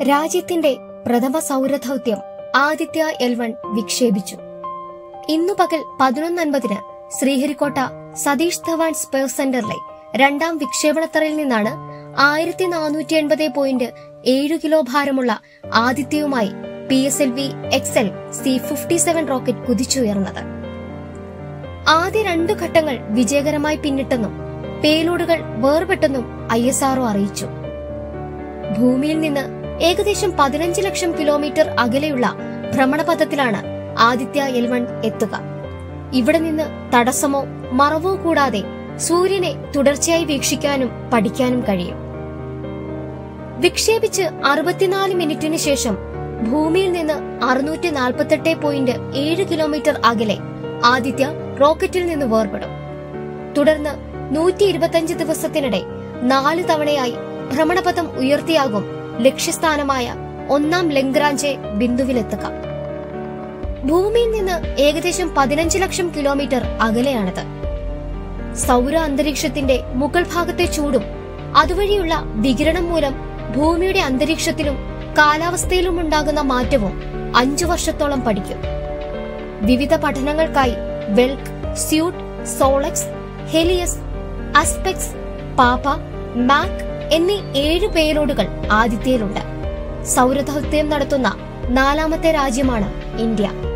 രാജ്യത്തിന്റെ പ്രഥമ സൗരദൗത്യം ആദിത്യ എൽ വൺ വിക്ഷേപിച്ചു ഇന്നു പകൽ പതിനൊന്നൻപതിന് ശ്രീഹരിക്കോട്ട സതീഷ് ധവാൻ സ്പേസ് സെന്ററിലെ രണ്ടാം വിക്ഷേപണത്തറയിൽ നിന്നാണ് ആയിരത്തി നാനൂറ്റി എൺപത് പോയിന്റ് ഏഴ് കിലോ ഭാരമുള്ള ആദിത്യവുമായി P S L V X L C fifty seven rocket കുതിച്ചുയർന്നത് ആദ്യ രണ്ടു ഘട്ടങ്ങൾ വിജയകരമായി പിന്നിട്ടെന്നും പേലോഡുകൾ വേർപെട്ടെന്നും ഐ എസ് ആർഒ അറിയിച്ചു ഭൂമിയിൽ നിന്ന് ഏകദേശം പതിനഞ്ച് ലക്ഷം കിലോമീറ്റർ അകലെയുള്ള ഭ്രമണപഥത്തിലാണ് ആദിത്യ എൽ വൺ എത്തുക ഇവിടെ നിന്ന് തടസ്സമോ മറവോ കൂടാതെ സൂര്യനെ തുടർച്ചയായി വീക്ഷിക്കാനും പഠിക്കാനും കഴിയും വിക്ഷേപിച്ച് അറുപത്തിനാല് മിനിറ്റിന് ശേഷം ഭൂമിയിൽ നിന്ന് അറുന്നൂറ്റി നാൽപ്പത്തെട്ട് പോയിന്റ് ഏഴ് കിലോമീറ്റർ അകലെ ആദിത്യ റോക്കറ്റിൽ നിന്ന് വേർപെടും തുടർന്ന് നൂറ്റി ഇരുപത്തിയഞ്ച് ദിവസത്തിനിടെ നാല് തവണയായി ഭ്രമണപഥം ഉയർത്തിയാകും ലക്ഷ്യസ്ഥാനമായ ഒന്നാം ലംഗ്രാഞ്ചെ ബിന്ദുവിലെത്തുക ഭൂമിയിൽ നിന്ന് ഏകദേശം പതിനഞ്ച് ലക്ഷം കിലോമീറ്റർ അകലെയാണിത് സൗര അന്തരീക്ഷത്തിന്റെ മുകൾ ഭാഗത്തെ ചൂടും അതുവഴിയുള്ള വികിരണം മൂലം ഭൂമിയുടെ അന്തരീക്ഷത്തിലും കാലാവസ്ഥയിലും ഉണ്ടാകുന്ന മാറ്റവും അഞ്ചു വർഷത്തോളം പഠിക്കും വിവിധ പഠനങ്ങൾക്കായി വെൽക്ക് സ്യൂട്ട് സോളക്സ് ഹെലിയസ് അസ്പെക്സ് പാപ മാക് എന്നീ ഏഴ് പേലോഡുകൾ ആദിത്യയിലുണ്ട് സൗരദൗത്യം നടത്തുന്ന നാലാമത്തെ രാജ്യമാണ് ഇന്ത്യ